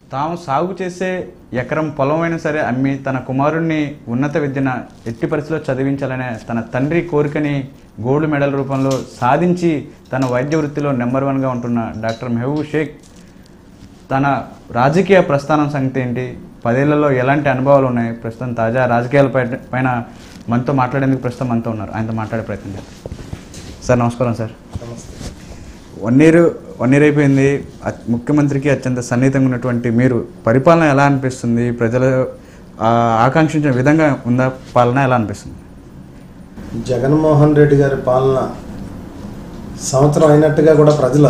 తాము సాగు చేసే ఎకరం పొలమైనా సరే అమ్మి తన కుమారుణ్ణి ఉన్నత విద్యన ఎట్టి పరిస్థితిలో చదివించాలనే తన తండ్రి కోరికని గోల్డ్ మెడల్ రూపంలో సాధించి తన వైద్య వృత్తిలో నెంబర్ వన్గా ఉంటున్న డాక్టర్ మెహబూబ్ షేక్ తన రాజకీయ ప్రస్థానం సంగతి ఏంటి పదేళ్లలో ఎలాంటి అనుభవాలు ఉన్నాయి ప్రస్తుతం తాజా రాజకీయాల పై- పైన మనతో మాట్లాడేందుకు ప్రస్తుతం మనతో ఉన్నారు ఆయనతో మాట్లాడే ప్రయత్నం చేద్దాం సార్ నమస్కారం sir one year one year అయిపోయింది అత్- ముఖ్యమంత్రికి అత్యంత సన్నిహితంగా ఉన్నటువంటి మీరు పరిపాలన ఎలా అనిపిస్తుంది ప్రజలు ఆ, ఆకాంక్షించిన విధంగా ఉందా పాలన ఎలా అనిపిస్తుంది జగన్మోహన్ రెడ్డి గారి పాలన సంవత్సరం అయినట్టుగా కూడా ప్రజలు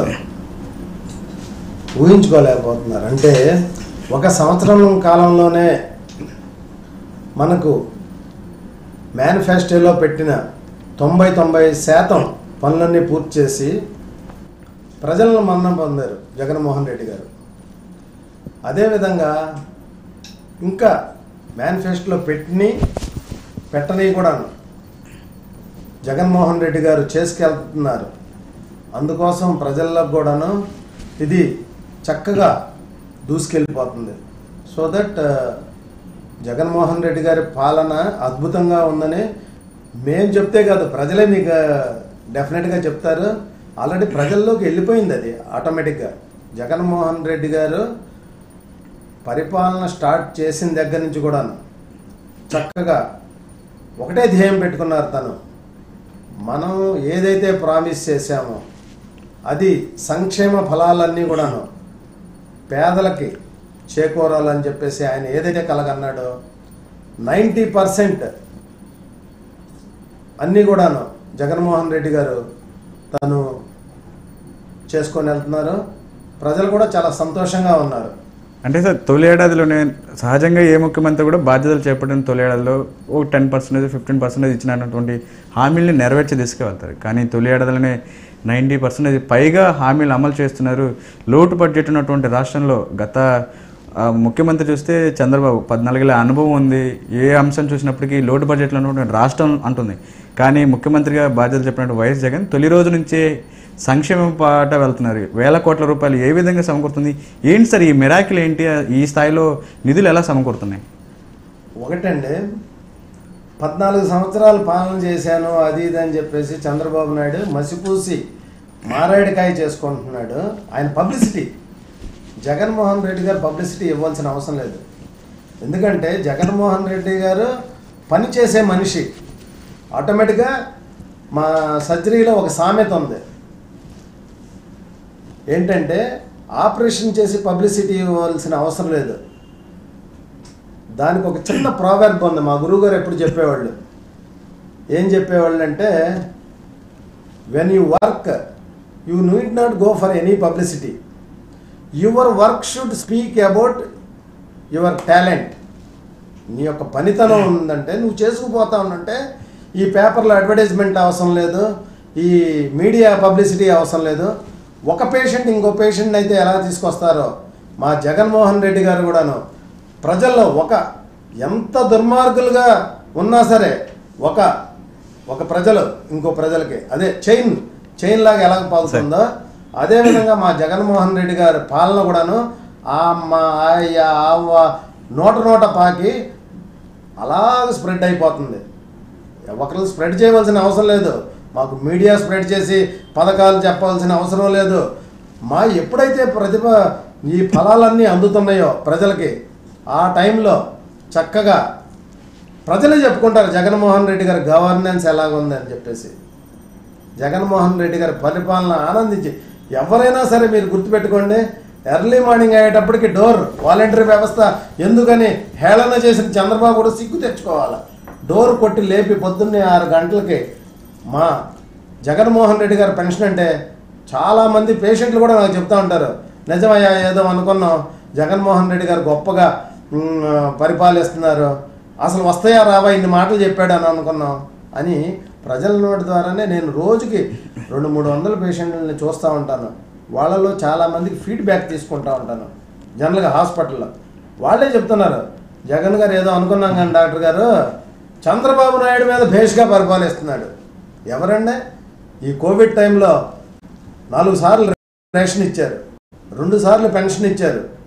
ఊహించుకోలేకపోతున్నారు అంటే ఒక సంవత్సరం కాలంలోనే మనకు మేనిఫెస్టోలో పెట్టిన తొంభై తొంభై శాతం పనులన్నీ పూర్తి చేసి ప్రజలను మన్నం పొందారు జగన్మోహన్ రెడ్డి గారు అదేవిధంగా ఇంకా మేనిఫెస్టోలో పెట్టిని పెట్టని కూడాను జగన్మోహన్ రెడ్డి గారు చేసుకెళ్తున్నారు అందుకోసం ప్రజల్లో కూడాను ఇది చక్కగా దూసుకెళ్ళిపోతుంది సో దట్ జగన్మోహన్ రెడ్డి గారి పాలన అద్భుతంగా ఉందని మేము చెప్తే కాదు ప్రజలే మీకు డెఫినెట్గా చెప్తారు ఆల్రెడీ ప్రజల్లోకి వెళ్ళిపోయింది అది ఆటోమేటిక్గా జగన్మోహన్ రెడ్డి గారు పరిపాలన స్టార్ట్ చేసిన దగ్గర నుంచి కూడాను చక్కగా ఒకటే ధ్యేయం పెట్టుకున్నారు తను మనం ఏదైతే ప్రామిస్ చేశామో అది సంక్షేమ ఫలాలన్నీ కూడాను పేదలకి చేకూరాలని చెప్పేసి ఆయన ఏదైతే కలగన్నాడో నైంటీ పర్సెంట్ అన్నీ కూడాను జగన్మోహన్ రెడ్డి గారు తను చేసుకొని వెళ్తున్నారు ప్రజలు కూడా చాలా సంతోషంగా ఉన్నారు అంటే సార్ తొలి ఏడాదిలోనే సహజంగా ఏ ముఖ్యమంత్రి కూడా బాధ్యతలు చేపట్టిన తొలి ఏడాదిలో ఓ టెన్ పర్సెంటేజ్ ఫిఫ్టీన్ పర్సెంటేజ్ ఇచ్చినటువంటి హామీల్ని నెరవేర్చి తీసుకువెళ్తారు కానీ తొలి ఏడాదిలోనే నైంటీ పర్సెంటేజ్ పైగా హామీలు అమలు చేస్తున్నారు లోటు బడ్జెట్ ఉన్నటువంటి రాష్ట్రంలో గత ఆ, ముఖ్యమంత్రి చూస్తే చంద్రబాబు పద్నాలుగేళ్ళ అనుభవం ఉంది ఏ అంశం చూసినప్పటికీ లోటు బడ్జెట్లో ఉన్నటువంటి రాష్ట్రం అంటుంది కానీ ముఖ్యమంత్రిగా బాధ్యతలు చెప్పినట్టు వైఎస్ జగన్ తొలి రోజు నుంచే సంక్షేమం పాట వెళ్తున్నారు వేల కోట్ల రూపాయలు ఏ విధంగా సమకూరుతుంది ఏంటి సార్ ఈ మిరాకిల్ ఏంటి ఈ స్థాయిలో నిధులు ఎలా సమకూరుతున్నాయి ఒకటండి పద్నాలుగు సంవత్సరాలు పాలన చేశాను అది ఇది అని చెప్పేసి చంద్రబాబు నాయుడు మసిపూసి మారాడికాయ చేసుకుంటున్నాడు ఆయన పబ్లిసిటీ జగన్మోహన్ రెడ్డి గారు పబ్లిసిటీ ఇవ్వాల్సిన అవసరం లేదు ఎందుకంటే జగన్మోహన్ రెడ్డి గారు పని చేసే మనిషి ఆటోమేటిక్గా మా సర్జరీలో ఒక సామెత ఉంది ఏంటంటే ఆపరేషన్ చేసి పబ్లిసిటీ ఇవ్వాల్సిన అవసరం లేదు దానికి ఒక చిన్న ప్రావెర్బ్ ఉంది మా గురువుగారు ఎప్పుడు చెప్పేవాళ్ళు ఏం చెప్పేవాళ్ళు అంటే when you work you need not go for any publicity your work should speak about your talent నీ యొక్క పనితనం ఉందంటే నువ్వు చేసుకుపోతా ఉందంటే ఈ పేపర్లో అడ్వర్టైజ్మెంట్ అవసరం లేదు ఈ మీడియా పబ్లిసిటీ అవసరం లేదు ఒక పేషెంట్ ఇంకో పేషెంట్ అయితే ఎలా తీసుకొస్తారో మా జగన్మోహన్ రెడ్డి గారు కూడాను ప్రజల్లో ఒక ఎంత దుర్మార్గులుగా ఉన్నా సరే ఒక ఒక ప్రజలు ఇంకో ప్రజలకి అదే చైన్ చైన్ లాగా ఎలా పాల్తుందో అదేవిధంగా మా జగన్మోహన్ రెడ్డి గారి పాలన కూడాను ఆ మా ఆయ ఆవ నోట నోట పాకి అలాగ స్ప్రెడ్ అయిపోతుంది ఒకరు స్ప్రెడ్ చేయవలసిన అవసరం లేదు మాకు మీడియా స్ప్రెడ్ చేసి పథకాలు చెప్పాల్సిన అవసరం లేదు మా ఎప్పుడైతే ప్రతిభ ఈ ఫలాలన్నీ అందుతున్నాయో ప్రజలకి ఆ టైంలో చక్కగా ప్రజలే చెప్పుకుంటారు జగన్మోహన్ రెడ్డి గారి గవర్నెన్స్ ఎలాగుంది అని చెప్పేసి జగన్మోహన్ రెడ్డి గారి పరిపాలన ఆనందించి ఎవరైనా సరే మీరు గుర్తుపెట్టుకోండి ఎర్లీ మార్నింగ్ అయ్యేటప్పటికి డోర్ వాలంటరీ వ్యవస్థ ఎందుకని హేళన చేసిన చంద్రబాబు కూడా సిగ్గు తెచ్చుకోవాలి డోర్ కొట్టి లేపి పొద్దున్నే ఆరు గంటలకి మా జగన్మోహన్ రెడ్డి గారి పెన్షన్ అంటే చాలామంది పేషెంట్లు కూడా నాకు చెప్తా ఉంటారు నిజమయ్యా ఏదో అనుకున్నాం జగన్మోహన్ రెడ్డి గారు గొప్పగా మ్, పరిపాలిస్తున్నారు అసలు వస్తాయా రావా ఇన్ని మాటలు చెప్పాడు అని అనుకున్నాం అని ప్రజల నోటి ద్వారానే నేను రోజుకి రెండు మూడు వందల పేషెంట్లని చూస్తూ ఉంటాను వాళ్ళలో చాలామందికి ఫీడ్బ్యాక్ తీసుకుంటూ ఉంటాను జనరల్గా హాస్పిటల్లో వాళ్ళే చెప్తున్నారు జగన్ గారు ఏదో అనుకున్నాం కానీ డాక్టర్ గారు చంద్రబాబు నాయుడు మీద భేష్గా పరిపాలిస్తున్నాడు ఎవరండి ఈ కోవిడ్ టైంలో నాలుగు సార్లు రేషన్ ఇచ్చారు రెండు సార్లు పెన్షన్ ఇచ్చారు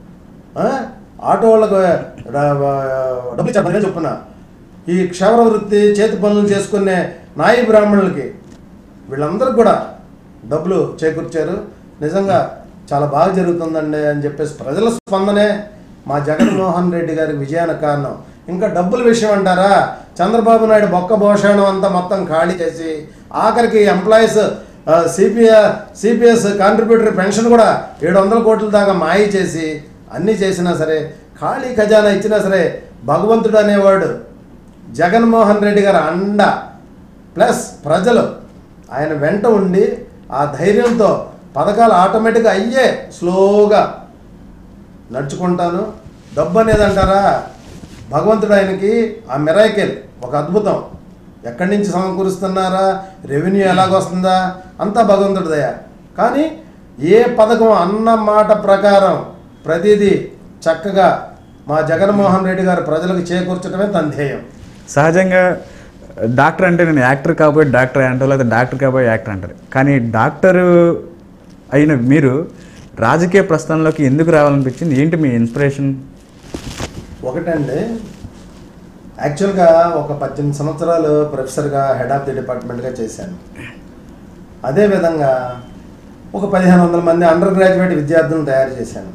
ఆ? ఆటో వాళ్ళకు డ- డబ్బులు ఇచ్చారు పదివేలు చొప్పున ఈ క్షవర వృత్తి చేతి పనులు చేసుకునే నాయి బ్రాహ్మణులకి వీళ్ళందరూ కూడా డబ్బులు చేకూర్చారు నిజంగా చాలా బాగా జరుగుతుందండి అని చెప్పేసి ప్రజల స్పందనే మా జగన్మోహన్ రెడ్డి గారి విజయానికి కారణం ఇంకా డబ్బుల విషయం అంటారా చంద్రబాబు నాయుడు బొక్క భోషణం అంతా మొత్తం ఖాళీ చేసి ఆఖరికి employees CPA CPS contributory pension కూడా ఏడు వందల కోట్ల దాకా మాయ చేసి అన్నీ చేసినా సరే ఖాళీ ఖజానా ఇచ్చినా సరే భగవంతుడు అనేవాడు జగన్మోహన్ రెడ్డి గారి అండ ప్లస్ ప్రజలు ఆయన వెంట ఉండి ఆ ధైర్యంతో పథకాలు ఆటోమేటిక్గా అయ్యే స్లోగా నడుచుకుంటాను డబ్బు అనేది అంటారా భగవంతుడు ఆయనకి ఆ మిరాకిల్ ఒక అద్భుతం ఎక్కడి నుంచి సమకూరుస్తున్నారా రెవెన్యూ ఎలాగొస్తుందా అంతా భగవంతుడి దయ కానీ ఏ పథకం అన్న మాట ప్రకారం ప్రతిదీ చక్కగా మా జగన్మోహన్ రెడ్డి గారు ప్రజలకు చేకూర్చడమే తన ధ్యేయం సహజంగా డాక్టర్ అంటే నేను యాక్టర్ కాబోయే డాక్టర్ అంటారు లేదా డాక్టర్ కాబోయే యాక్టర్ అంటారు కానీ డాక్టర్ అయిన మీరు రాజకీయ ప్రస్థానంలోకి ఎందుకు రావాలనిపించింది ఏంటి మీ ఇన్స్పిరేషన్ ఒకటండి యాక్చువల్గా ఒక పద్దెనిమిది సంవత్సరాలు ప్రొఫెసర్గా హెడ్ ఆఫ్ ది డిపార్ట్మెంట్గా చేశాను అదేవిధంగా ఒక పదిహేను వందల మంది అండర్ గ్రాడ్యుయేట్ విద్యార్థులను తయారు చేశాను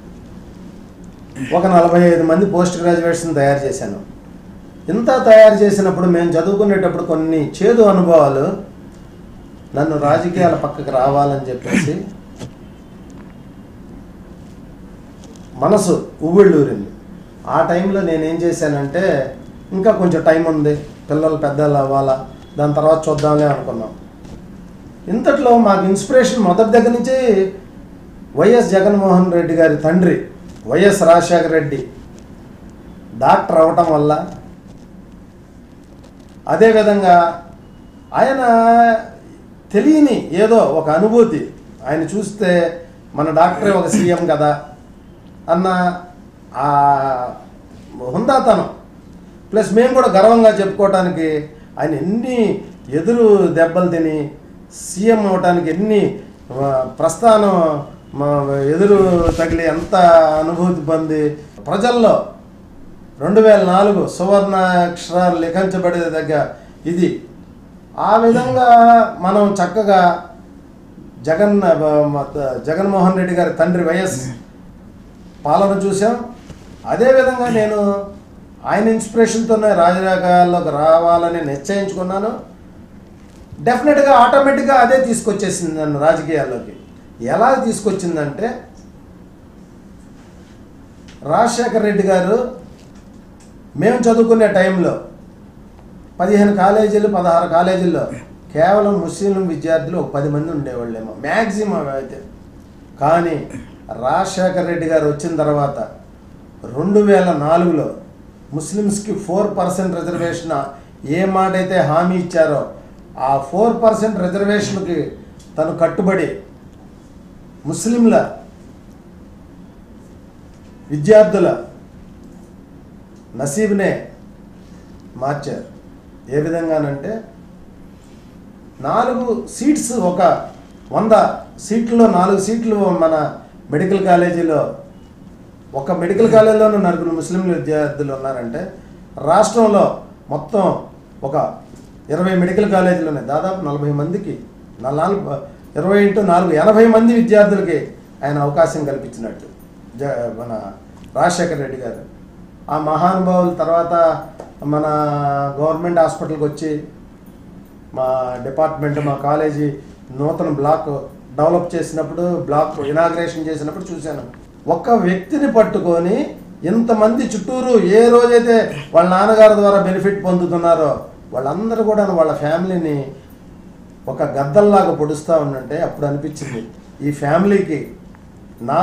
ఒక నలభై ఐదు మంది పోస్ట్ గ్రాడ్యుయేట్స్ని తయారు చేశాను ఇంత తయారు చేసినప్పుడు మేము చదువుకునేటప్పుడు కొన్ని చేదు అనుభవాలు నన్ను రాజకీయాల పక్కకు రావాలని చెప్పేసి మనసు ఉవ్విళ్ళూరింది ఆ టైంలో నేనేం చేశానంటే ఇంకా కొంచెం టైం ఉంది పిల్లలు పెద్దలు అవ్వాలా దాని తర్వాత చూద్దాంలే అనుకున్నాం ఇంతట్లో మాకు ఇన్స్పిరేషన్ మొదటి దగ్గర నుంచి వైఎస్ జగన్మోహన్ రెడ్డి గారి తండ్రి వైఎస్ రాజశేఖర రెడ్డి డాక్టర్ అవటం వల్ల అదేవిధంగా ఆయన తెలియని ఏదో ఒక అనుభూతి ఆయన చూస్తే మన డాక్టరే ఒక సీఎం కదా అన్న ఆ హుందాతనం ప్లస్ మేము కూడా గర్వంగా చెప్పుకోవటానికి ఆయన ఎన్ని ఎదురు దెబ్బలు తిని సీఎం అవటానికి ఎన్ని ఆ, ప్రస్థానం మా ఎదురు తగిలి ఎంత అనుభూతి పొంది ప్రజల్లో రెండు వేల నాలుగు సువర్ణ అక్షరాలు లిఖించబడే దగ్గర ఇది ఆ విధంగా మనం చక్కగా జగన్ జగన్మోహన్ రెడ్డి గారి తండ్రి వైఎస్ పాలన చూసాం అదేవిధంగా నేను ఆయన ఇన్స్పిరేషన్తోనే రాజకీయాల్లోకి రావాలని నిశ్చయించుకున్నాను డెఫినెట్గా ఆటోమేటిక్గా అదే తీసుకొచ్చేసింది నన్ను రాజకీయాల్లోకి ఎలా తీసుకొచ్చిందంటే రాజశేఖర్ రెడ్డి గారు మేము చదువుకునే టైంలో పదిహేను కాలేజీలు పదహారు కాలేజీల్లో కేవలం ముస్లిం విద్యార్థులు ఒక పది మంది ఉండేవాళ్ళేమో మ్యాక్సిమం అయితే కానీ రాజశేఖర్ రెడ్డి గారు వచ్చిన తర్వాత రెండు వేల నాలుగులో ముస్లిమ్స్కి ఫోర్ పర్సెంట్ రిజర్వేషన్ ఏ మాట అయితే హామీ ఇచ్చారో ఆ ఫోర్ పర్సెంట్ రిజర్వేషన్కి తను కట్టుబడి ముస్లింల విద్యార్థుల నసీబ్నే మార్చారు ఏ విధంగానంటే నాలుగు సీట్స్ ఒక వంద సీట్లలో నాలుగు సీట్లు మన మెడికల్ కాలేజీలో ఒక మెడికల్ కాలేజీలోనూ నలుగురు ముస్లిం విద్యార్థులు ఉన్నారంటే రాష్ట్రంలో మొత్తం ఒక ఇరవై మెడికల్ కాలేజీలు ఉన్నాయి దాదాపు నలభై మందికి నా- నాలుగు ఇరవై ఇంటూ నాలుగు ఎనభై మంది విద్యార్థులకి ఆయన అవకాశం కల్పించినట్టు జ మన రాజశేఖర్ రెడ్డి గారు ఆ మహానుభావుల తర్వాత మన గవర్నమెంట్ హాస్పిటల్కి వచ్చి మా డిపార్ట్మెంట్ మా కాలేజీ నూతన బ్లాక్ డెవలప్ చేసినప్పుడు బ్లాక్ ఇనాగ్రేషన్ చేసినప్పుడు చూశాను ఒక్క వ్యక్తిని పట్టుకొని ఇంతమంది చుట్టూరు ఏ రోజైతే వాళ్ళ నాన్నగారి ద్వారా బెనిఫిట్ పొందుతున్నారో వాళ్ళందరూ కూడా వాళ్ళ ఫ్యామిలీని ఒక గద్దల్లాగా పొడుస్తూ ఉండంటే అప్పుడు అనిపించింది ఈ ఫ్యామిలీకి నా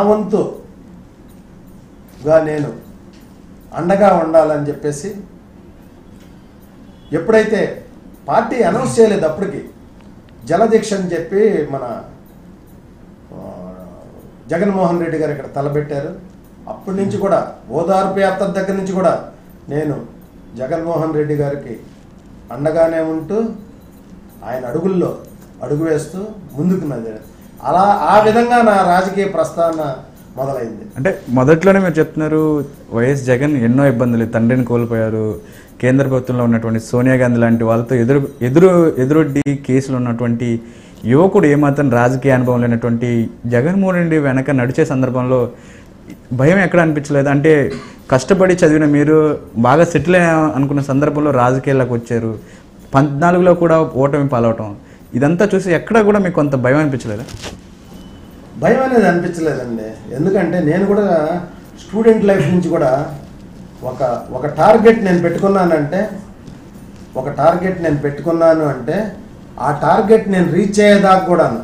వంతుగా నేను అండగా ఉండాలని చెప్పేసి ఎప్పుడైతే పార్టీ అనౌన్స్ చేయలేదు అప్పటికి జలదీక్ష అని చెప్పి మన ఆ, జగన్మోహన్ రెడ్డి గారు ఇక్కడ తలబెట్టారు అప్పటి నుంచి కూడా ఓదార్పు యాత్ర దగ్గర నుంచి కూడా నేను జగన్మోహన్ రెడ్డి గారికి అండగానే ఉంటూ ఆయన అడుగుల్లో అడుగు వేస్తూ ముందుకు నది అలా ఆ విధంగా నా రాజకీయ ప్రస్థాన మొదలైంది అంటే మొదట్లోనే మీరు చెప్తున్నారు వైఎస్ జగన్ ఎన్నో ఇబ్బందులు తండ్రిని కోల్పోయారు కేంద్ర ప్రభుత్వంలో ఉన్నటువంటి సోనియా గాంధీ లాంటి వాళ్ళతో ఎదురు ఎదురు ఎదురొడ్డి కేసులు ఉన్నటువంటి యువకుడు ఏమాత్రం రాజకీయ అనుభవం లేనటువంటి జగన్మోహన్ రెడ్డి వెనక నడిచే సందర్భంలో భయం ఎక్కడ అనిపించలేదు అంటే కష్టపడి చదివిన మీరు బాగా సెటిల్ అనుకున్న సందర్భంలో రాజకీయాల్లోకి వచ్చారు పద్నాలుగులో కూడా ఓటమి పాలవటం ఇదంతా చూసి ఎక్కడ కూడా మీకు కొంత భయం అనిపించలేదా భయం అనేది అనిపించలేదండి ఎందుకంటే నేను కూడా స్టూడెంట్ లైఫ్ నుంచి కూడా ఒక ఒక టార్గెట్ నేను పెట్టుకున్నానంటే ఒక టార్గెట్ నేను పెట్టుకున్నాను అంటే ఆ టార్గెట్ నేను రీచ్ అయ్యేదాకా కూడాను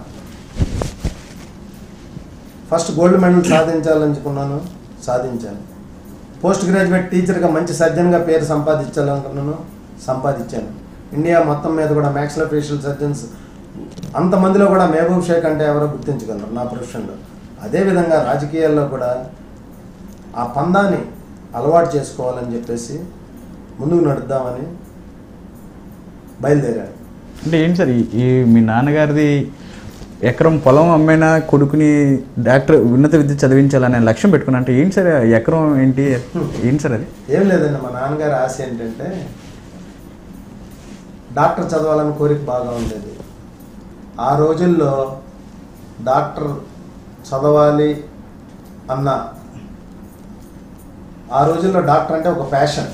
ఫస్ట్ గోల్డ్ మెడల్ సాధించాలనుకున్నాను సాధించాను పోస్ట్ గ్రాడ్యుయేట్ టీచర్గా మంచి సర్జన్గా పేరు సంపాదించాలనుకున్నాను సంపాదించాను ఇండియా మొత్తం మీద కూడా మ్యాక్స్లో ఫేషియల్ సర్జన్స్ అంతమందిలో కూడా మహబూబ్ షేక్ అంటే ఎవరో గుర్తించగలరు నా ప్రొఫెషన్లో అదేవిధంగా రాజకీయాల్లో కూడా ఆ పందాన్ని అలవాటు చేసుకోవాలని చెప్పేసి ముందుకు నడుద్దామని బయలుదేరాడు అంటే ఏంటి సార్ ఈ- ఈ మీ నాన్నగారిది ఎకరం పొలం అమ్మైనా కొడుకుని డాక్టర్ ఉన్నత విద్య చదివించాలనే లక్ష్యం పెట్టుకున్నా అంటే ఏంటి సార్ ఆ ఎకరం ఏంటి ఏంటి సార్ అది ఏం లేదండి మా నాన్నగారి ఆశ ఏంటంటే డాక్టర్ చదవాలని కోరిక బాగా ఉండేది ఆ రోజుల్లో డాక్టర్ చదవాలి అన్న ఆ రోజుల్లో డాక్టర్ అంటే ఒక ప్యాషన్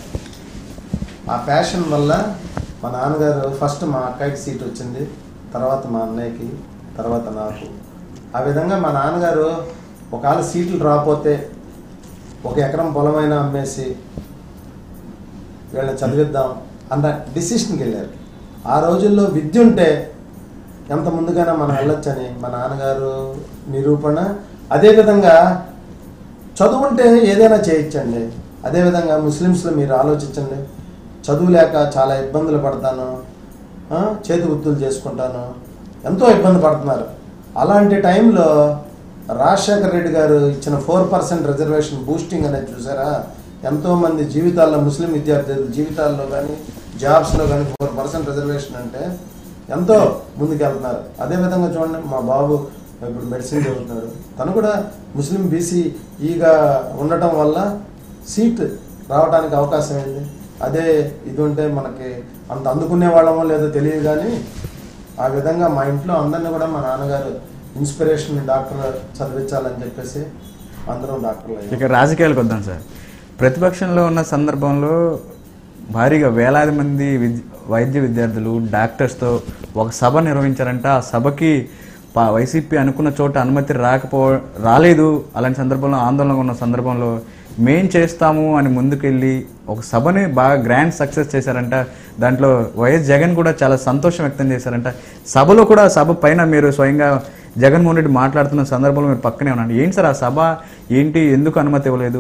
ఆ ప్యాషన్ వల్ల మా నాన్నగారు ఫస్ట్ మా అక్కకి సీట్ వచ్చింది తర్వాత మా అన్నయ్యకి తర్వాత నాకు ఆ విధంగా మా నాన్నగారు ఒకవేళ సీట్లు రాకపోతే ఒక ఎకరం పొలమైనా అమ్మేసి వీళ్ళని చదివిద్దాం అన్న డిసిషన్కి వెళ్ళారు ఆ రోజుల్లో విద్య ఉంటే ఎంత ముందుగానే మనం వెళ్ళొచ్చని మా నాన్నగారు నిరూపణ అదేవిధంగా చదువు ఉంటే ఏదైనా చేయొచ్చండి అదేవిధంగా ముస్లిమ్స్లో మీరు ఆలోచించండి చదువు లేక చాలా ఇబ్బందులు పడతాను ఆ, చేతి వృత్తులు చేసుకుంటాను ఎంతో ఇబ్బంది పడుతున్నారు అలాంటి టైంలో రాజశేఖర రెడ్డి గారు ఇచ్చిన ఫోర్ పర్సెంట్ రిజర్వేషన్ బూస్టింగ్ అనేది చూసారా ఎంతోమంది జీవితాల్లో ముస్లిం విద్యార్థుల జీవితాల్లో కానీ జాబ్స్లో కానీ ఫోర్ పర్సెంట్ రిజర్వేషన్ అంటే ఎంతో ముందుకెళ్తున్నారు అదేవిధంగా చూడండి మా బాబు ఇప్పుడు మెడిసిన్ చదువుతున్నాడు తను కూడా ముస్లిం బీసీ ఈగా ఉండటం వల్ల సీట్ రావడానికి అవకాశం ఏంది అదే ఇది ఉంటే మనకి అంత అందుకునే వాళ్ళమో లేదో తెలియదు కానీ ఆ విధంగా మా ఇంట్లో అందరినీ కూడా మా నాన్నగారు ఇన్స్పిరేషన్ డాక్టర్ చదివించాలని చెప్పేసి అందరం డాక్టర్లు అయ్యాం. ఇక రాజకీయాలకు వద్దాం సార్ ప్రతిపక్షంలో ఉన్న సందర్భంలో భారీగా వేలాది మంది విద్య వైద్య విద్యార్థులు డాక్టర్స్తో ఒక సభ నిర్వహించారంట ఆ సభకి పా- వైసీపీ అనుకున్న చోట అనుమతి రాకపో రాలేదు అలాంటి సందర్భంలో ఆందోళన ఉన్న సందర్భంలో మేం చేస్తాము అని ముందుకెళ్ళి ఒక సభని బాగా గ్రాండ్ సక్సెస్ చేశారంట దాంట్లో వైఎస్ జగన్ కూడా చాలా సంతోషం వ్యక్తం చేశారంట సభలో కూడా సభ పైన మీరు స్వయంగా జగన్మోహన్ రెడ్డి మాట్లాడుతున్న సందర్భంలో మీరు పక్కనే ఉన్నాడు ఏంటి సార్ ఆ సభ ఏంటి ఎందుకు అనుమతి ఇవ్వలేదు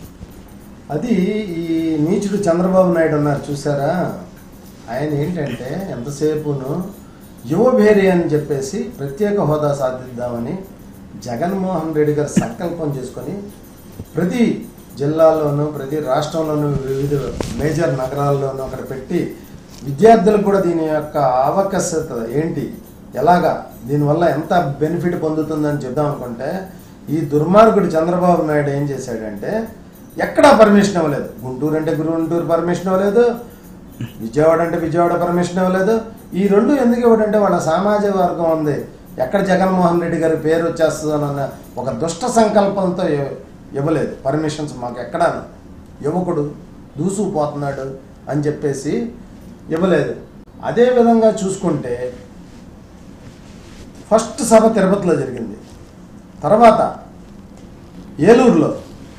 అది ఈ నీచుడు చంద్రబాబు నాయుడు ఉన్నారు చూసారా ఆయన ఏంటంటే ఎంతసేపును యువభేరి అని చెప్పేసి ప్రత్యేక హోదా సాధిద్దామని జగన్మోహన్ రెడ్డి గారు సంకల్పం చేసుకొని ప్రతి జిల్లాలోనూ ప్రతి రాష్ట్రంలోనూ వివిధ మేజర్ నగరాల్లోనూ అక్కడ పెట్టి విద్యార్థులకు కూడా దీని యొక్క ఆవశ్యకత ఏంటి ఎలాగా దీనివల్ల ఎంత బెనిఫిట్ పొందుతుందని చెప్దాం అనుకుంటే ఈ దుర్మార్గుడు చంద్రబాబు నాయుడు ఏం చేశాడంటే ఎక్కడా పర్మిషన్ ఇవ్వలేదు గుంటూరు అంటే గుంటూరు పర్మిషన్ ఇవ్వలేదు విజయవాడ అంటే విజయవాడ పర్మిషన్ ఇవ్వలేదు ఈ రెండు ఎందుకు ఇవ్వడంటే వాళ్ళ సామాజిక వర్గం ఉంది ఎక్కడ జగన్మోహన్ రెడ్డి గారి పేరు వచ్చేస్తుందన్న ఒక దుష్ట సంకల్పంతో ఇవ్వ- ఇవ్వలేదు పర్మిషన్స్ మాకు ఎక్కడా యువకుడు దూసుకుపోతున్నాడు అని చెప్పేసి ఇవ్వలేదు అదే విధంగా చూసుకుంటే ఫస్ట్ సభ తిరుపతిలో జరిగింది తర్వాత ఏలూరులో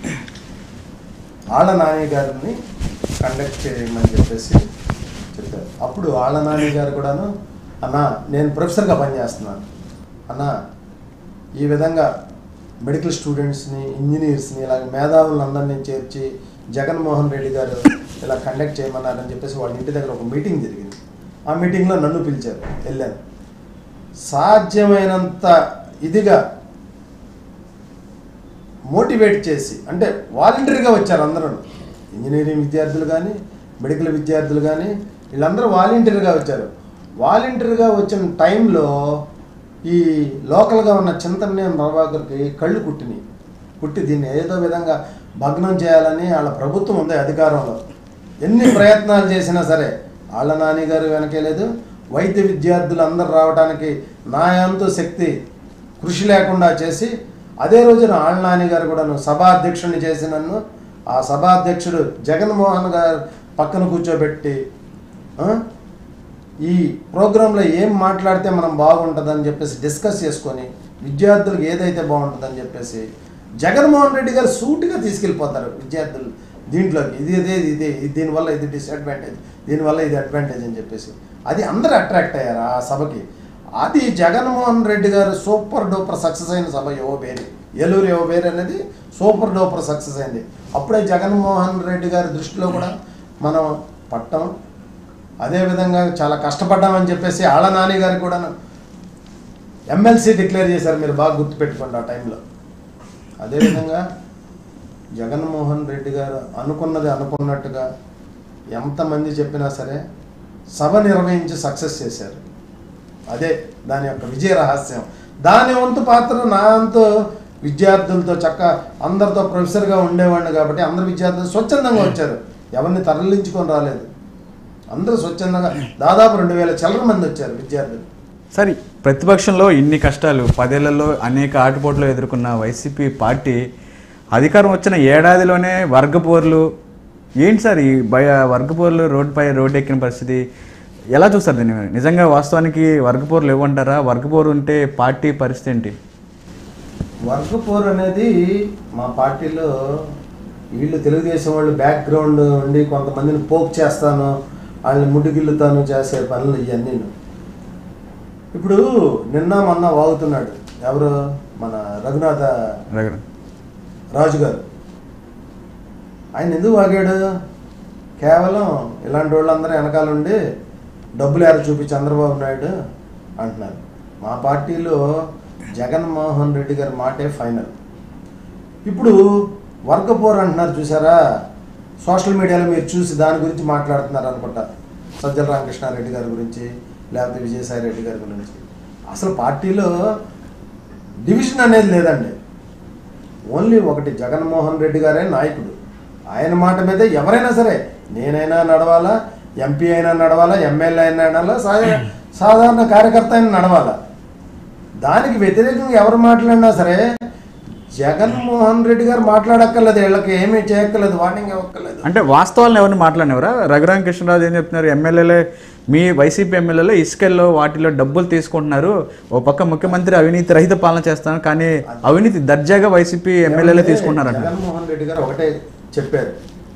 ఆళ్ళ నాని గారిని కండక్ట్ చేయమని చెప్పేసి చెప్పారు అప్పుడు ఆళ్ళ నాని గారు కూడాను అన్నా నేను ప్రొఫెసర్గా పనిచేస్తున్నాను అన్నా ఈ విధంగా మెడికల్ స్టూడెంట్స్ని ఇంజనీర్స్ని ఇలాగ మేధావులను అందరినీ చేర్చి జగన్మోహన్ రెడ్డి గారు ఇలా కండక్ట్ చేయమన్నారని చెప్పేసి వాళ్ళ ఇంటి దగ్గర ఒక మీటింగ్ జరిగింది ఆ మీటింగ్లో నన్ను పిలిచారు వెళ్ళాను సాధ్యమైనంత ఇదిగా మోటివేట్ చేసి అంటే వాలంటరీగా వచ్చారు అందరూ ఇంజనీరింగ్ విద్యార్థులు కానీ మెడికల్ విద్యార్థులు కానీ వీళ్ళందరూ వాలంటీర్గా వచ్చారు వాలంటీర్గా వచ్చిన టైంలో ఈ లోకల్గా ఉన్న చింతనేని ప్రభాకర్కి కళ్ళు కుట్టినాయి పుట్టి దీన్ని ఏదో విధంగా భగ్నం చేయాలని వాళ్ళ ప్రభుత్వం ఉంది అధికారంలో ఎన్ని ప్రయత్నాలు చేసినా సరే వాళ్ళ నాని గారు వెనకే లేదు వైద్య విద్యార్థులు అందరు రావడానికి నాయంతో శక్తి కృషి లేకుండా చేసి అదే రోజున ఆళ్ళ నాని గారు కూడా సభా అధ్యక్షుడిని చేసి నన్ను ఆ సభాధ్యక్షుడు జగన్మోహన్ గారు పక్కన కూర్చోబెట్టి ఆ, ఈ ప్రోగ్రాంలో ఏం మాట్లాడితే మనం బాగుంటుందని చెప్పేసి డిస్కస్ చేసుకొని విద్యార్థులకు ఏదైతే బాగుంటుందని చెప్పేసి జగన్మోహన్ రెడ్డి గారు సూటిగా తీసుకెళ్ళిపోతారు విద్యార్థులు దీంట్లోకి ఇది ఇదే ఇదే ఇది దీనివల్ల ఇది డిసడ్వాంటేజ్ దీనివల్ల ఇది అడ్వాంటేజ్ అని చెప్పేసి అది అందరూ అట్రాక్ట్ అయ్యారు ఆ సభకి అది జగన్మోహన్ రెడ్డి గారు సూపర్ డూపర్ సక్సెస్ అయిన సభ యువ పేరు ఏలూరు యువ పేరు అనేది సూపర్ డూపర్ సక్సెస్ అయింది అప్పుడే జగన్మోహన్ రెడ్డి గారి దృష్టిలో కూడా మనం పట్టం అదేవిధంగా చాలా కష్టపడ్డామని చెప్పేసి ఆళ్ళ నాని గారు కూడా ఎమ్మెల్సీ డిక్లేర్ చేశారు మీరు బాగా గుర్తుపెట్టుకోండి ఆ టైంలో అదేవిధంగా జగన్మోహన్ రెడ్డి గారు అనుకున్నది అనుకున్నట్టుగా ఎంతమంది చెప్పినా సరే సభ నిర్వహించి సక్సెస్ చేశారు అదే దాని యొక్క విజయ రహస్యం దాని వంతు పాత్ర నా వంతు విద్యార్థులతో చక్క అందరితో ప్రొఫెసర్గా ఉండేవాడిని కాబట్టి అందరు విద్యార్థులు స్వచ్ఛందంగా వచ్చారు ఎవరిని తరలించుకొని రాలేదు అందరూ స్వచ్ఛందంగా దాదాపు రెండు వేల చిల్లర మంది వచ్చారు విద్యార్థులు సరే ప్రతిపక్షంలో ఇన్ని కష్టాలు పదేళ్లలో అనేక ఆటుపోట్లు ఎదుర్కొన్న వైసీపీ పార్టీ అధికారం వచ్చిన ఏడాదిలోనే వర్గపోర్లు ఏంటి సార్ ఈ భయ వర్గపోర్లు రోడ్డుపై రోడ్డు ఎక్కిన పరిస్థితి ఎలా చూస్తారు దీన్ని నిజంగా వాస్తవానికి వర్గపోర్లు ఇవ్వంటారా వర్గపోరు ఉంటే పార్టీ పరిస్థితి ఏంటి వర్గ పోర్ అనేది మా పార్టీలో వీళ్ళు తెలుగుదేశం వాళ్ళు బ్యాక్గ్రౌండ్ ఉండి కొంతమందిని పోక్ చేస్తాను వాళ్ళని ముడిగిల్లుతాను చేసే పనులు ఇవన్నీ ఇప్పుడు నిన్న మొన్న వాగుతున్నాడు ఎవరు మన రఘునాథ దగ్గర రాజు గారు ఆయన ఎందుకు వాగాడు కేవలం ఇలాంటి వాళ్ళందరూ వెనకాల ఉండి డబ్బులు ఎర చూపి చంద్రబాబు నాయుడు అంటున్నారు మా పార్టీలో జగన్మోహన్ రెడ్డి గారి మాటే ఫైనల్ ఇప్పుడు వర్గపోర్ అంటున్నారు చూసారా సోషల్ మీడియాలో మీరు చూసి దాని గురించి మాట్లాడుతున్నారు అనుకుంటా సజ్జల రామకృష్ణారెడ్డి గారి గురించి లేకపోతే విజయసాయి రెడ్డి గారి గురించి అసలు పార్టీలో డివిజన్ అనేది లేదండి ఓన్లీ ఒకటి జగన్మోహన్ రెడ్డి గారే నాయకుడు ఆయన మాట మీద ఎవరైనా సరే నేనైనా నడవాలా ఎంపీ అయినా నడవాలా ఎమ్మెల్యే అయినా నడవాలా సా- సాధారణ కార్యకర్త అయినా నడవాలా దానికి వ్యతిరేకంగా ఎవరు మాట్లాడినా సరే జగన్మోహన్ రెడ్డి గారు మాట్లాడక్కర్లేదు వీళ్ళకి ఏమీ చేయక్కర్లేదు వార్నింగ్ ఇవ్వక్కర్లేదు అంటే వాస్తవాలను ఎవరిని మాట్లాడినవరా రఘురామ కృష్ణరాజు ఏం చెప్తున్నారు ఎమ్మెల్యేలే మీ వైసీపీ ఎమ్మెల్యేలు ఇసుకల్లో వాటిలో డబ్బులు తీసుకుంటున్నారు ఓ పక్క ముఖ్యమంత్రి అవినీతి రహిత పాలన చేస్తాను కానీ అవినీతి దర్జాగా వైసీపీ ఎమ్మెల్యేలే తీసుకుంటున్నారంట జగన్మోహన్ రెడ్డి గారు ఒకటే చెప్పారు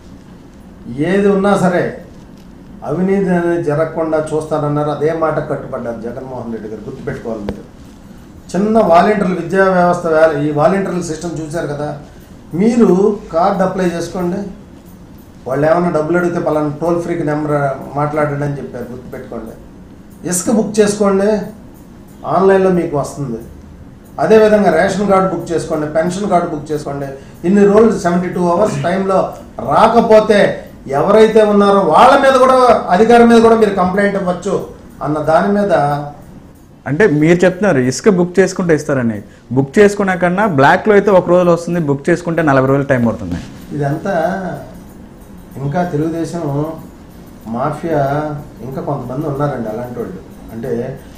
ఏది ఉన్నా సరే అవినీతి అనేది జరగకుండా చూస్తానన్నారు అదే మాట కట్టుబడ్డారు జగన్మోహన్ రెడ్డి గారు గుర్తుపెట్టుకోవాలి మీరు చిన్న వాలంటీర్ల విద్యా వ్యవస్థ వా- ఈ వాలంటీర్ల సిస్టమ్ చూశారు కదా మీరు కార్డు అప్లై చేసుకోండి వాళ్ళు ఏమైనా డబ్బులు అడిగితే పలానా టోల్ ఫ్రీకి నెంబర్ మాట్లాడండి అని చెప్పారు గుర్తుపెట్టుకోండి ఇసుక బుక్ చేసుకోండి ఆన్లైన్లో మీకు వస్తుంది అదేవిధంగా రేషన్ కార్డు బుక్ చేసుకోండి పెన్షన్ కార్డు బుక్ చేసుకోండి ఇన్ని రోజులు సెవెంటీ టూ అవర్స్ టైంలో రాకపోతే ఎవరైతే ఉన్నారో వాళ్ళ మీద కూడా అధికారం మీద కూడా మీరు కంప్లైంట్ ఇవ్వచ్చు అన్న దాని మీద అంటే మీరు చెప్తున్నారు ఇసుక బుక్ చేసుకుంటే ఇస్తారని బుక్ చేసుకున్న కన్నా బ్లాక్లో అయితే ఒక రోజులో వస్తుంది బుక్ చేసుకుంటే నలభై రోజులు టైం పడుతుంది ఇదంతా ఇంకా తెలుగుదేశం మాఫియా ఇంకా కొంతమంది ఉన్నారండి అలాంటి వాళ్ళు అంటే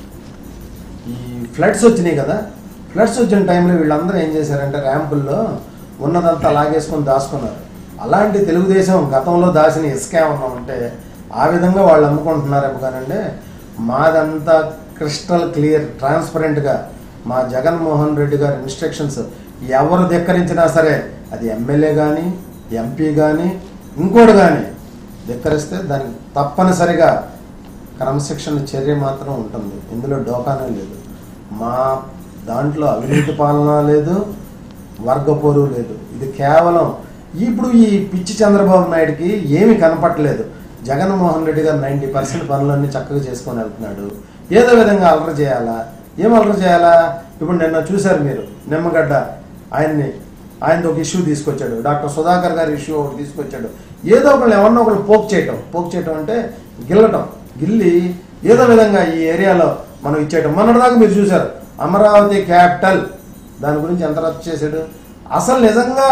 ఈ ఫ్లడ్స్ వచ్చినాయి కదా ఫ్లడ్స్ వచ్చిన టైంలో వీళ్ళందరూ ఏం చేశారంటే ర్యాంపుల్లో ఉన్నదంతా లాగేసుకొని దాచుకున్నారు అలాంటి తెలుగుదేశం గతంలో దాచిన ఇసుక ఏమన్నా ఉంటే ఆ విధంగా వాళ్ళు అమ్ముకుంటున్నారేమో కానండి మాదంతా క్రిస్టల్ క్లియర్ ట్రాన్స్పరెంట్గా మా జగన్మోహన్ రెడ్డి గారి ఇన్స్ట్రక్షన్స్ ఎవరు ధిక్కరించినా సరే అది ఎమ్మెల్యే కానీ ఎంపీ కానీ ఇంకోటి కానీ ధిక్కరిస్తే దానికి తప్పనిసరిగా క్రమశిక్షణ చర్య మాత్రం ఉంటుంది ఇందులో డోకానే లేదు మా దాంట్లో అవినీతి పాలన లేదు వర్గపోరు లేదు ఇది కేవలం ఇప్పుడు ఈ పిచ్చి చంద్రబాబు నాయుడుకి ఏమీ కనపట్లేదు జగన్మోహన్ రెడ్డి గారు నైంటీ పర్సెంట్ పనులన్నీ చక్కగా చేసుకొని వెళ్తున్నాడు ఏదో విధంగా అలర చేయాలా ఏం అలర చేయాలా ఇప్పుడు నిన్న చూశారు మీరు నిమ్మగడ్డ ఆయన్ని ఆయనతో ఒక ఇష్యూ తీసుకొచ్చాడు డాక్టర్ సుధాకర్ గారి ఇష్యూ ఒకటి తీసుకొచ్చాడు ఏదో ఒకళ్ళు ఎవరినో ఒకళ్ళు పోక్ చేయటం పోక్ చేయటం అంటే గిల్లటం గిల్లి ఏదో విధంగా ఈ ఏరియాలో మనం ఇచ్చేయటం మొన్నటిదాకా మీరు చూశారు అమరావతి క్యాపిటల్ దాని గురించి ఎంత రద్దు చేశాడు అసలు నిజంగా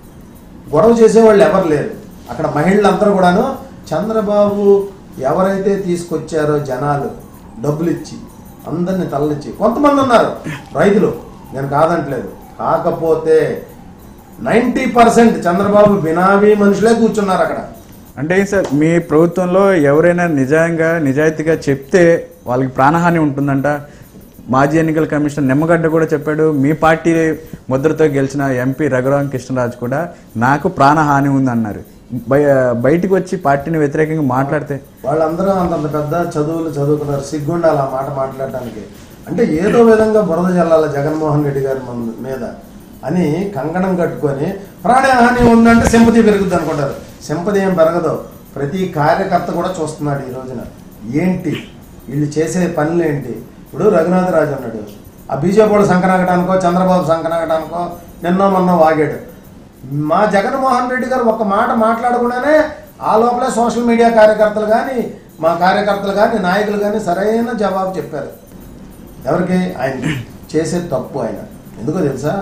గొడవ చేసేవాళ్ళు ఎవరు లేరు అక్కడ మహిళలందరూ కూడాను చంద్రబాబు ఎవరైతే తీసుకొచ్చారో జనాలు డబ్బులు ఇచ్చి అందరిని తలనిచ్చి కొంతమంది ఉన్నారు రైతులు నేను కాదంటలేదు కాకపోతే నైంటీ పర్సెంట్ చంద్రబాబు బినామీ మనుషులే కూర్చున్నారు అక్కడ అంటే సార్ మీ ప్రభుత్వంలో ఎవరైనా నిజంగా నిజాయితీగా చెప్తే వాళ్ళకి ప్రాణహాని ఉంటుందంట మాజీ ఎన్నికల కమిషన్ నిమ్మగడ్డ కూడా చెప్పాడు మీ పార్టీ ముద్రతో గెలిచిన ఎంపీ రఘురామ కృష్ణరాజు కూడా నాకు ప్రాణహాని ఉందన్నారు బయ బయటికి వచ్చి పార్టీని వ్యతిరేకంగా మాట్లాడితే వాళ్ళందరూ అంతంత పెద్ద చదువులు చదువుకున్నారు సిగ్గుండాలి ఆ మాట మాట్లాడటానికి అంటే ఏదో విధంగా బురద జల్లాల జగన్మోహన్ రెడ్డి గారి మన- మీద అని కంగణం కట్టుకొని ప్రాణహాని ఉందంటే సింపతి పెరుగుద్ది అనుకుంటారు సింపతి ఏం పెరగదు ప్రతి కార్యకర్త కూడా చూస్తున్నాడు ఈ రోజున ఏంటి వీళ్ళు చేసే పనులు ఏంటి ఇప్పుడు రఘునాథరాజు అన్నాడు ఆ బీజేపీ వాళ్ళు సంకనాగటానికో చంద్రబాబు సంకనాగటానికో నిన్నో మొన్న వాగాడు మా జగన్మోహన్ రెడ్డి గారు ఒక మాట మాట్లాడకుండానే ఆ లోపలే సోషల్ మీడియా కార్యకర్తలు కానీ మా కార్యకర్తలు కానీ నాయకులు కానీ సరైన జవాబు చెప్పారు ఎవరికి ఆయన చేసే తప్పు ఆయన ఎందుకో తెలుసా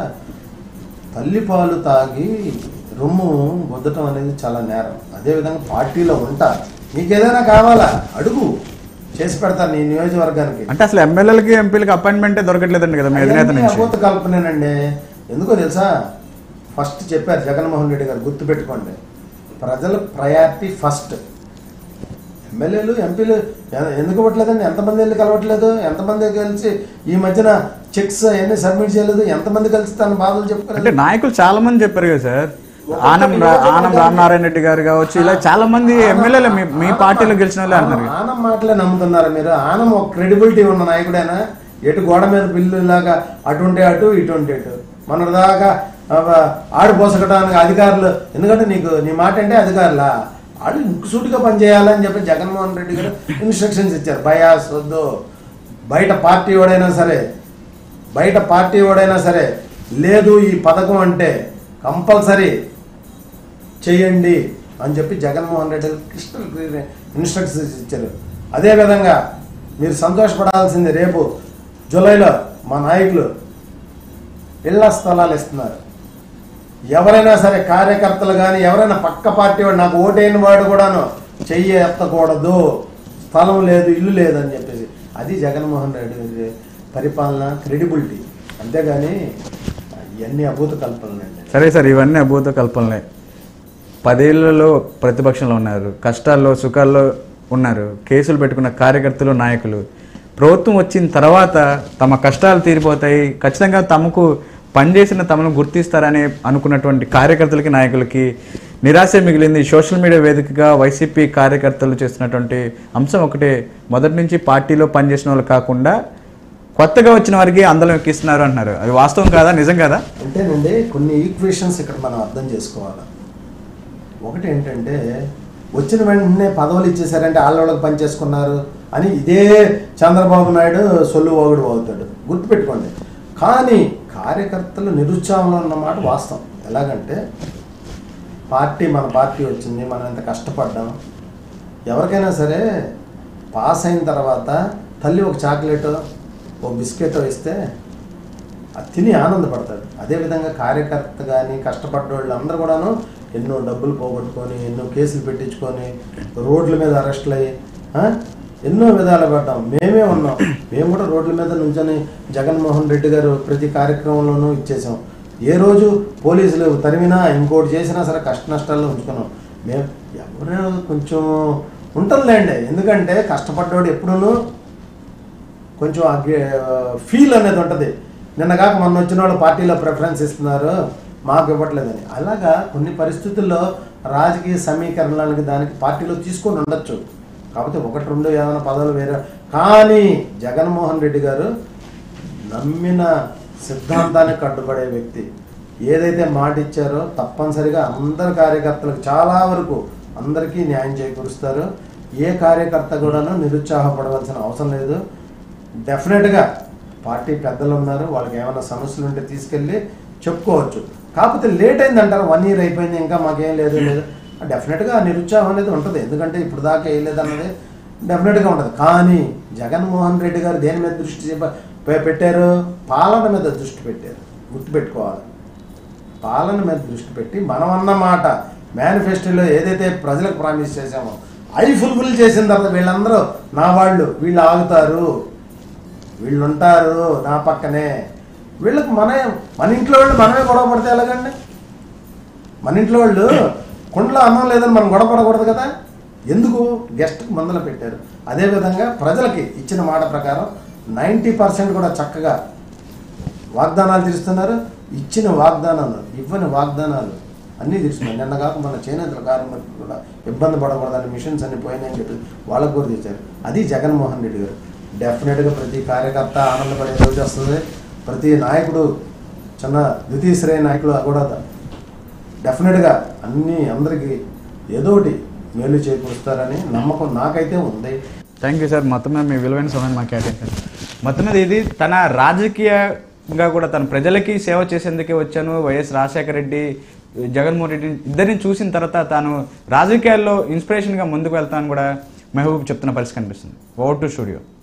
తల్లిపాలు తాగి రొమ్ము వద్దటం అనేది చాలా నేరం అదేవిధంగా పార్టీలో ఉంటా నీకు ఏదైనా కావాలా అడుగు చేసి పెడతాను నీ నియోజకవర్గానికి అంటే అసలు ఎమ్మెల్యేలకి ఎంపీలకి అపాయింట్మెంటే దొరకట్లేదండి కదా మీ అధినేత అవన్నీ నుంచి అబోధ కల్పనేనండి ఎందుకో తెలుసా ఫస్ట్ చెప్పారు జగన్మోహన్ రెడ్డి గారు గుర్తుపెట్టుకోండి ప్రజల ప్రయారిటీ ఫస్ట్ ఎమ్మెల్యేలు ఎంపీలు ఎ- ఎందుకు ఇవ్వట్లేదండి ఎంతమంది వెళ్ళి కలవట్లేదు ఎంతమంది కలిసి ఈ మధ్యన చెక్స్ అవన్నీ సబ్మిట్ చేయలేదు ఎంతమంది కలిసి తన బాధలు అంటే చెప్పుకోలేదు నాయకులు చాలా మంది చెప్పారు కదా సార్ ఒక్కొక్క ఆనం రా- ఆనం నియోజకవర్గానికి- రామనారాయణ రెడ్డి గారు కావచ్చు ఇలా చాలా మంది ఎమ్మెల్యేలు మీ మీ పార్టీలో గెలిచిన వాళ్ళే అంటున్నారు కదా. ఆనం మాటలే నమ్ముతున్నారా మీరు ఆనం ఒక క్రెడిబిలిటీ ఉన్న నాయకుడైనా ఎటు గోడ మీద పిల్లు లాగా అటు ఉంటే అటు ఇటు ఉంటే ఇటు మన దాకా ఆడు పోసకటానికి అధికారులు ఎందుకంటే నీకు నీ మాట అంటే అధికారులా ఆడు సూటిగా పనిచేయాలని చెప్పి జగన్మోహన్ రెడ్డి గారు ఇన్స్ట్రక్షన్స్ ఇచ్చారు బయాస్ వద్దు బయట పార్టీ వాడైనా సరే బయట పార్టీ వాడైనా సరే లేదు ఈ పథకం అంటే కంపల్సరీ చేయండి అని చెప్పి జగన్మోహన్ రెడ్డి గారు క్రిస్టల్ క్లియర్ ఇన్స్ట్రక్షన్స్ ఇచ్చారు అదేవిధంగా మీరు సంతోషపడాల్సింది రేపు జూలైలో మా నాయకులు ఇళ్ల స్థలాలు ఇస్తున్నారు ఎవరైనా సరే కార్యకర్తలు కానీ ఎవరైనా పక్క పార్టీ వాడు నాకు ఓటైన వాడు కూడాను చెయ్యి ఎత్తకూడదు స్థలం లేదు ఇల్లు లేదు అని చెప్పేసి అది జగన్మోహన్ రెడ్డి గారి పరిపాలన క్రెడిబిలిటీ అంతేగాని ఇవన్నీ అభూత కల్పనలండి సరే సార్ ఇవన్నీ అభూత కల్పనలే పదేళ్లలో ప్రతిపక్షంలో ఉన్నారు కష్టాల్లో సుఖాల్లో ఉన్నారు కేసులు పెట్టుకున్న కార్యకర్తలు నాయకులు ప్రభుత్వం వచ్చిన తర్వాత తమ కష్టాలు తీరిపోతాయి ఖచ్చితంగా తమకు పనిచేసిన తమను గుర్తిస్తారని అనుకున్నటువంటి కార్యకర్తలకి నాయకులకి నిరాశ మిగిలింది సోషల్ మీడియా వేదికగా వైసీపీ కార్యకర్తలు చేస్తున్నటువంటి అంశం ఒకటే మొదటి నుంచి పార్టీలో పనిచేసిన వాళ్ళు కాకుండా కొత్తగా వచ్చిన వారికి అందలం ఎక్కిస్తున్నారు అంటున్నారు అది వాస్తవం కాదా నిజం కాదా అంటేనండి కొన్ని ఈక్వేషన్స్ ఇక్కడ మనం అర్థం చేసుకోవాలి ఒకటి ఏంటంటే వచ్చిన వెంటనే పదవులు ఇచ్చేసారంటే వాళ్ళకి పని చేసుకున్నారు అని ఇదే చంద్రబాబు నాయుడు సొల్లు ఓగుడు అవుతాడు గుర్తుపెట్టుకోండి కానీ కార్యకర్తలు నిరుత్సాహంలో ఉన్నమాట వాస్తవం ఎలాగంటే పార్టీ మన పార్టీ వచ్చింది మనం ఎంత కష్టపడ్డాం ఎవరికైనా సరే పాస్ అయిన తర్వాత తల్లి ఒక చాక్లెట్ ఒక బిస్కెట్ ఇస్తే అది తిని ఆనందపడతాడు అదేవిధంగా కార్యకర్త కానీ కష్టపడ్డ వాళ్ళు అందరూ కూడాను ఎన్నో డబ్బులు పోగొట్టుకొని ఎన్నో కేసులు పెట్టించుకొని రోడ్ల మీద అరెస్టులు అయ్యి ఆ? ఎన్నో విధాలు పడ్డాం మేమే ఉన్నాం మేము కూడా రోడ్ల మీద నుంచొని జగన్మోహన్ రెడ్డి గారు ప్రతి కార్యక్రమంలోనూ ఇచ్చేసాం ఏ రోజు పోలీసులు తరిమినా ఇంకోటి చేసినా సరే కష్ట నష్టాల్లో ఉంచుకున్నాం మేము ఎవరు కొంచెం ఉంటుందిలేండి ఎందుకంటే కష్టపడ్డవాడు ఎప్పుడూ కొంచెం ఫీల్ అనేది ఉంటుంది నిన్న కాక మొన్న వచ్చిన వాళ్ళు పార్టీలో ప్రిఫరెన్స్ ఇస్తున్నారు మాకు ఇవ్వట్లేదని అలాగా కొన్ని పరిస్థితుల్లో రాజకీయ సమీకరణానికి దానికి పార్టీలో తీసుకొని ఉండొచ్చు కాకపోతే ఒకటి రెండు ఏమైనా పదవులు వేరే కానీ జగన్మోహన్ రెడ్డి గారు నమ్మిన సిద్ధాంతానికి కట్టుబడే వ్యక్తి ఏదైతే మాట ఇచ్చారో తప్పనిసరిగా అందరి కార్యకర్తలకు చాలా వరకు అందరికీ న్యాయం చేకూరుస్తారు ఏ కార్యకర్త కూడాను నిరుత్సాహపడవలసిన అవసరం లేదు డెఫినెట్గా పార్టీ పెద్దలు ఉన్నారు వాళ్ళకి ఏమైనా సమస్యలు ఉంటే తీసుకెళ్ళి చెప్పుకోవచ్చు కాకపోతే లేట్ అయింది అంటారు వన్ ఇయర్ అయిపోయింది ఇంకా మాకేం లేదు లేదు డెఫినెట్గా ఆ నిరుత్సాహం అనేది ఉంటుంది ఎందుకంటే ఇప్పుడు దాకా వేయలేదు అన్నది డెఫినెట్గా ఉంటుంది కానీ జగన్మోహన్ రెడ్డి గారు దేని మీద దృష్టి చెప్ప- పె- పెట్టారు పాలన మీద దృష్టి పెట్టారు గుర్తుపెట్టుకోవాలి పాలన మీద దృష్టి పెట్టి మనం అన్న మాట మేనిఫెస్టోలో ఏదైతే ప్రజలకు ప్రామిస్ చేశామో అవి ఫుల్ఫిల్ చేసిన తర్వాత వీళ్ళందరూ నా వాళ్ళు వీళ్ళు ఆగుతారు వీళ్ళు ఉంటారు నా పక్కనే వీళ్ళకి మన మన ఇంట్లో వాళ్ళు మనమే గొడవ పడితే ఎలాగండి మన ఇంట్లో వాళ్ళు కుండలో అన్నం లేదని మనం గొడవ పడకూడదు కదా ఎందుకు గెస్ట్కి మందులు పెట్టారు అదేవిధంగా ప్రజలకి ఇచ్చిన మాట ప్రకారం నైంటీ పర్సెంట్ కూడా చక్కగా వాగ్దానాలు తీరుస్తున్నారు ఇచ్చిన వాగ్దానాలు ఇవ్వని వాగ్దానాలు అన్నీ తీరుస్తున్నారు నిన్న కాక మన చేనేతల కార్మికులు కూడా ఇబ్బంది పడకూడదని మిషన్స్ అన్ని పోయినాయని చెప్పి వాళ్ళకు కూడా తెచ్చారు అది జగన్మోహన్ రెడ్డి గారు డెఫినెట్గా ప్రతి కార్యకర్త ఆనందపడే రోజు వస్తుంది ప్రతి నాయకుడు చిన్న ద్వితీయ శ్రేణి నాయకుడు కూడా డెఫినెట్గా అన్ని అందరికీ ఏదో ఒకటి మేలు చేకూరుస్తారని నమ్మకం నాకైతే ఉంది థ్యాంక్ యూ సార్ మొత్తం మీద మీ విలువైన సమయం మాకు కేటాయించారు మొత్తం మీద ఇది తన రాజకీయంగా కూడా తన ప్రజలకి సేవ చేసేందుకే వచ్చాను వైఎస్ రాజశేఖర రెడ్డి జగన్మోహన్ రెడ్డి ఇద్దరిని చూసిన తర్వాత తాను రాజకీయాల్లో ఇన్స్పిరేషన్గా ముందుకు వెళ్తాను కూడా మెహబూబ్ చెప్తున్న పరిస్థితి కనిపిస్తుంది ఓవర్ టు స్టూడియో